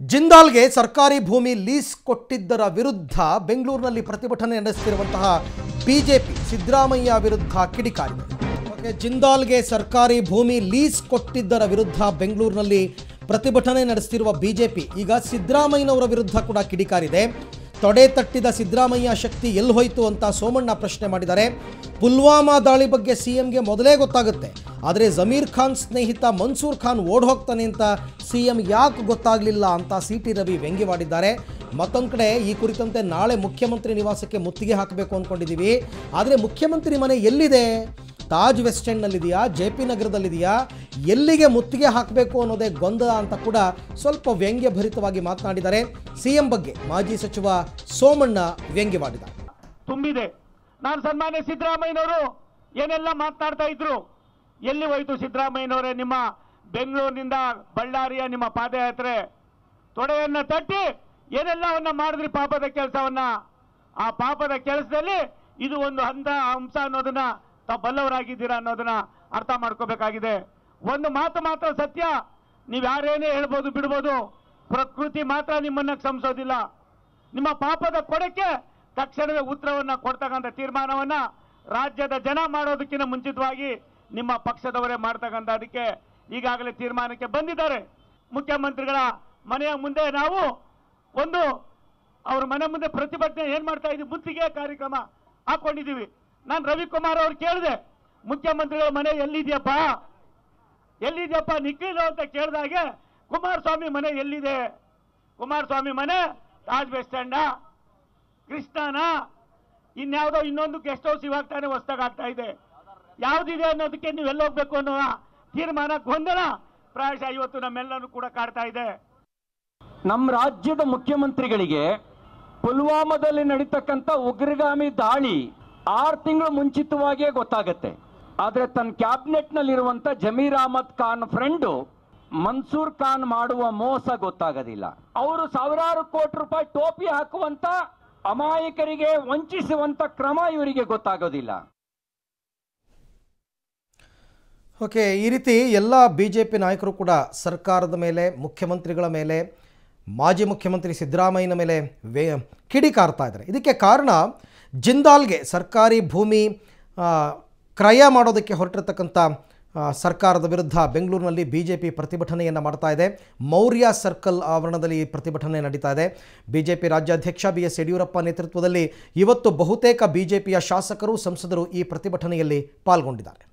ಜಿಂದಾಲ್ಗೆ ಸರ್ಕಾರಿ ಭೂಮಿ ಲೀಸ್ ಕೊಟ್ಟಿದ್ದರ ವಿರುದ್ಧ ಬೆಂಗಳೂರಿನಲ್ಲಿ ಪ್ರತಿಭಟನೆ ನಡೆಸುತ್ತಿರುವಂತಹ ಬಿಜೆಪಿ ಸಿದ್ದರಾಮಯ್ಯ ವಿರುದ್ಧ ಕಿಡಿಕಾರಿದೆ ಓಕೆ ಜಿಂದಾಲ್ಗೆ ಸರ್ಕಾರಿ ಭೂಮಿ ಲೀಸ್ ಕೊಟ್ಟಿದ್ದರ ವಿರುದ್ಧ ಬೆಂಗಳೂರಿನಲ್ಲಿ ಪ್ರತಿಭಟನೆ ನಡೆಸುತ್ತಿರುವ ಬಿಜೆಪಿ ಈಗ ಸಿದ್ದರಾಮಯ್ಯನವರ ವಿರುದ್ಧ ಕೂಡ ಕಿಡಿಕಾರಿದೆ ತೊಡೆ ತಟ್ಟಿದ ಸಿದ್ದರಾಮಯ್ಯ ಶಕ್ತಿ ಎಲ್ಲಿ ಹೋಯಿತು ಅಂತ ಸೋಮಣ್ಣ ಪ್ರಶ್ನೆ ಮಾಡಿದ್ದಾರೆ ಪುಲ್ವಾಮಾ ದಾಳಿ ಬಗ್ಗೆ ಸಿಎಂಗೆ ಮೊದಲೇ ಗೊತ್ತಾಗುತ್ತೆ ಆದರೆ ಜಮೀರ್ ಖಾನ್ ಸ್ನೇಹಿತ ಮನ್ಸೂರ್ ಖಾನ್ ಓಡ್ ಹೋಗ್ತಾನೆ ಅಂತ ಸಿಎಂ ಯಾಕೆ ಗೊತ್ತಾಗಲಿಲ್ಲ ಅಂತ ಸಿ ಟಿ ರವಿ ವ್ಯಂಗ್ಯವಾಡಿದ್ದಾರೆ ಮತ್ತೊಂದು ಕಡೆ ಈ ಕುರಿತಂತೆ ನಾಳೆ ಮುಖ್ಯಮಂತ್ರಿ ನಿವಾಸಕ್ಕೆ ಮುತ್ತಿಗೆ ಹಾಕಬೇಕು ಅಂದ್ಕೊಂಡಿದ್ದೀವಿ ಆದರೆ ಮುಖ್ಯಮಂತ್ರಿ ಮನೆ ಎಲ್ಲಿದೆ ತಾಜ್ ವೆಸ್ಟ್ ಎಂಡ್ನಲ್ಲಿದೆಯಾ ಜೆ ಪಿ ನಗರದಲ್ಲಿದೆಯಾ ಎಲ್ಲಿಗೆ ಮುತ್ತಿಗೆ ಹಾಕಬೇಕು ಅನ್ನೋದೇ ಗೊಂದಲ ಅಂತ ಕೂಡ ಸ್ವಲ್ಪ ವ್ಯಂಗ್ಯಭರಿತವಾಗಿ ಮಾತನಾಡಿದ್ದಾರೆ ಸಿಎಂ ಬಗ್ಗೆ ಮಾಜಿ ಸಚಿವ ಸೋಮಣ್ಣ ವ್ಯಂಗ್ಯವಾಡಿದ್ದಾರೆ ತುಂಬಿದೆ ನಾನು ಸನ್ಮಾನ್ಯ ಸಿದ್ದರಾಮಯ್ಯನವರು ಏನೆಲ್ಲ ಮಾತನಾಡ್ತಾ ಇದ್ರು ಎಲ್ಲಿ ಹೋಯ್ತು ಸಿದ್ದರಾಮಯ್ಯನವರೇ ನಿಮ್ಮ ಬೆಂಗಳೂರಿನಿಂದ ಬಳ್ಳಾರಿಯ ನಿಮ್ಮ ಪಾದಯಾತ್ರೆ ತೊಡೆಯನ್ನ ತಟ್ಟಿ ಏನೆಲ್ಲವನ್ನ ಮಾಡಿದ್ರಿ ಪಾಪದ ಕೆಲಸವನ್ನ ಆ ಪಾಪದ ಕೆಲಸದಲ್ಲಿ ಇದು ಒಂದು ಹಂತ ಅಂಶ ಅನ್ನೋದನ್ನ ತಾವು ಬಲ್ಲವರಾಗಿದ್ದೀರಾ ಅನ್ನೋದನ್ನ ಅರ್ಥ ಮಾಡ್ಕೋಬೇಕಾಗಿದೆ ಒಂದು ಮಾತು ಮಾತ್ರ ಸತ್ಯ ನೀವು ಯಾರೇನೇ ಹೇಳ್ಬೋದು ಬಿಡ್ಬೋದು ಪ್ರಕೃತಿ ಮಾತ್ರ ನಿಮ್ಮನ್ನ ಕ್ಷಮಿಸೋದಿಲ್ಲ ನಿಮ್ಮ ಪಾಪದ ಕೊಡಕ್ಕೆ ತಕ್ಷಣವೇ ಉತ್ತರವನ್ನ ಕೊಡ್ತಕ್ಕಂಥ ತೀರ್ಮಾನವನ್ನ ರಾಜ್ಯದ ಜನ ಮಾಡೋದಕ್ಕಿಂತ ಮುಂಚಿತವಾಗಿ ನಿಮ್ಮ ಪಕ್ಷದವರೇ ಮಾಡ್ತಕ್ಕಂಥ ಅದಕ್ಕೆ ಈಗಾಗಲೇ ತೀರ್ಮಾನಕ್ಕೆ ಬಂದಿದ್ದಾರೆ ಮುಖ್ಯಮಂತ್ರಿಗಳ ಮನೆಯ ಮುಂದೆ ನಾವು ಒಂದು ಅವ್ರ ಮನೆ ಮುಂದೆ ಪ್ರತಿಭಟನೆ ಏನ್ ಮಾಡ್ತಾ ಇದ್ದೀವಿ ಮುತ್ತಿಗೆ ಕಾರ್ಯಕ್ರಮ ಹಾಕೊಂಡಿದೀವಿ ನಾನು ರವಿಕುಮಾರ್ ಅವ್ರು ಕೇಳಿದೆ ಮುಖ್ಯಮಂತ್ರಿಗಳ ಮನೆ ಎಲ್ಲಿದೆಯಪ್ಪ ಎಲ್ಲಿದೆಯಪ್ಪ ನಿಖಿಲ್ ಅಂತ ಕೇಳಿದಾಗೆ ಕುಮಾರಸ್ವಾಮಿ ಮನೆ ಎಲ್ಲಿದೆ ಕುಮಾರಸ್ವಾಮಿ ಮನೆ ತಾಜ್ ಬಸ್ ಸ್ಟ್ಯಾಂಡ ಕೃಷ್ಣನ ಇನ್ಯಾವುದೋ ಇನ್ನೊಂದು ಗೆಸ್ಟ್ ಹೌಸ್ ಇವಾಗ ತಾನೇ ಹೊಸ್ದಾಗ್ ಆಗ್ತಾ ಇದೆ ಯಾವ್ದಿದೆ ಅನ್ನೋದಕ್ಕೆ ನೀವೆಲ್ಲ ಹೋಗ್ಬೇಕು ಅನ್ನೋ ತೀರ್ಮಾನ ಗೊಂದಲ ಪ್ರಾಯಶಃ ಇವತ್ತು ನಮ್ಮೆಲ್ಲರೂ ಕೂಡ ಕಾಡ್ತಾ ಇದೆ ನಮ್ಮ ರಾಜ್ಯದ ಮುಖ್ಯಮಂತ್ರಿಗಳಿಗೆ ಪುಲ್ವಾಮಾದಲ್ಲಿ ನಡೀತಕ್ಕಂಥ ಉಗ್ರಗಾಮಿ ದಾಳಿ ಆರು ತಿಂಗಳು ಮುಂಚಿತವಾಗಿಯೇ ಗೊತ್ತಾಗತ್ತೆ ಆದ್ರೆ ತನ್ನ ಕ್ಯಾಬಿನೆಟ್ ನಲ್ಲಿರುವಂತ ಜಮೀರ್ ಅಹಮದ್ ಖಾನ್ ಫ್ರೆಂಡು ಮನ್ಸೂರ್ ಖಾನ್ ಮಾಡುವ ಮೋಸ ಗೊತ್ತಾಗೋದಿಲ್ಲ ಅವರು ಸಾವಿರಾರು ಕೋಟಿ ರೂಪಾಯಿ ಟೋಪಿ ಹಾಕುವಂತ ಅಮಾಯಕರಿಗೆ ವಂಚಿಸುವಂತ ಕ್ರಮ ಇವರಿಗೆ ಗೊತ್ತಾಗೋದಿಲ್ಲ ಓಕೆ ಈ ರೀತಿ ಎಲ್ಲ ಬಿ ಜೆ ಪಿ ನಾಯಕರು ಕೂಡ ಸರ್ಕಾರದ ಮೇಲೆ ಮುಖ್ಯಮಂತ್ರಿಗಳ ಮೇಲೆ ಮಾಜಿ ಮುಖ್ಯಮಂತ್ರಿ ಸಿದ್ದರಾಮಯ್ಯನ ಮೇಲೆ ವೇ ಕಿಡಿಕಾರ್ತಾ ಇದ್ದಾರೆ ಇದಕ್ಕೆ ಕಾರಣ ಜಿಂದಾಲ್ಗೆ ಸರ್ಕಾರಿ ಭೂಮಿ ಆ, ಕ್ರಯ ಮಾಡೋದಕ್ಕೆ ಹೊರಟಿರತಕ್ಕಂಥ ಆ, ಸರ್ಕಾರದ ವಿರುದ್ಧ ಬೆಂಗಳೂರಿನಲ್ಲಿ ಬಿ ಜೆ ಪಿ ಪ್ರತಿಭಟನೆಯನ್ನು ಮಾಡ್ತಾ ಇದೆ ಮೌರ್ಯ ಸರ್ಕಲ್ ಆವರಣದಲ್ಲಿ ಈ ಪ್ರತಿಭಟನೆ ನಡೀತಾ ಇದೆ ಬಿ ಜೆ ಪಿ ರಾಜ್ಯಾಧ್ಯಕ್ಷ ಬಿ ಎಸ್ ಯಡಿಯೂರಪ್ಪ ನೇತೃತ್ವದಲ್ಲಿ ಇವತ್ತು ಬಹುತೇಕ ಬಿ ಜೆ ಪಿಯ ಶಾಸಕರು ಸಂಸದರು ಈ ಪ್ರತಿಭಟನೆಯಲ್ಲಿ ಪಾಲ್ಗೊಂಡಿದ್ದಾರೆ